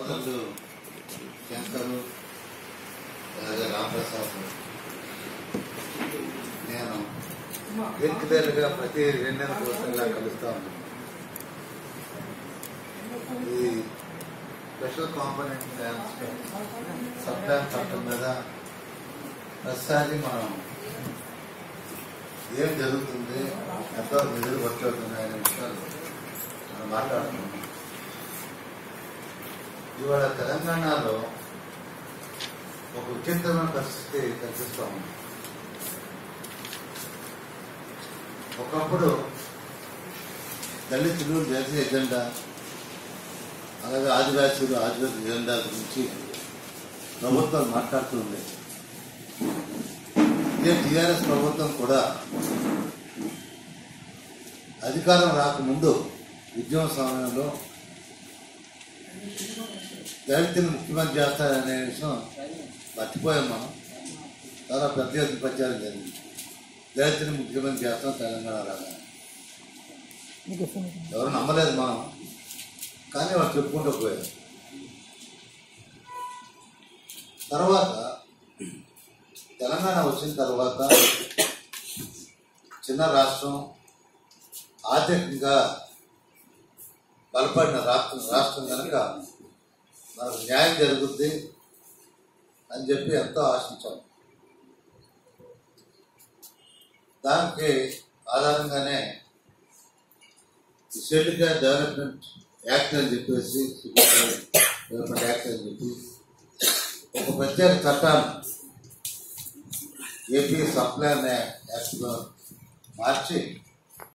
సోదరులు శంకరు అలాగే రామప్రసాద్ నేను రెగ్యులర్గా ప్రతి రెండు నెలల కోసం ఇలా కలుస్తా ఉన్నాను ఈ స్పెషల్ కాంపోనెంట్ సప్లాన్ చట్టం మీద ప్రతిసారి మనం ఏం జరుగుతుంది ఎంతవరకు నిధులు ఖర్చు అవుతున్నాయనే విషయాలు మనం మాట్లాడుతున్నాం ఇవాళ తెలంగాణలో ఒక విచిత్రమైన పరిస్థితి కనిపిస్తా ఉంది ఒకప్పుడు దళితులు జాతీయ ఎజెండా అలాగే ఆదివాసీలు ఆదివాసీ ఎజెండా గురించి ప్రభుత్వం మాట్లాడుతుంది ఇదే టీఆర్ఎస్ ప్రభుత్వం కూడా అధికారం రాకముందు ఉద్యమ సమయంలో దళితులు ముఖ్యమంత్రి చేస్తారనే విషయం మర్చిపోయాం మనం చాలా పెద్ద ఎత్తున ప్రచారం జరిగింది దళితులు ముఖ్యమంత్రి చేస్తాం తెలంగాణ రాగా ఎవరు నమ్మలేదు మనం కానీ వాళ్ళు చెప్పుకుంటూ పోయారు తర్వాత తెలంగాణ వచ్చిన తర్వాత చిన్న రాష్ట్రం ఆర్థికంగా బలపడిన రాష్ట్రం రాష్ట్రం కనుక మనకు న్యాయం జరుగుద్ది అని చెప్పి ఎంతో ఆశించాం దానికి ఆధారంగానే షెడ్యూల్ డెవలప్మెంట్ యాక్ట్ అని చెప్పేసి డెవలప్మెంట్ యాక్ట్ అని చెప్పి ఒక ప్రత్యేక చట్టాన్ని ఏపీ సప్లై అనే యాక్ట్లో మార్చి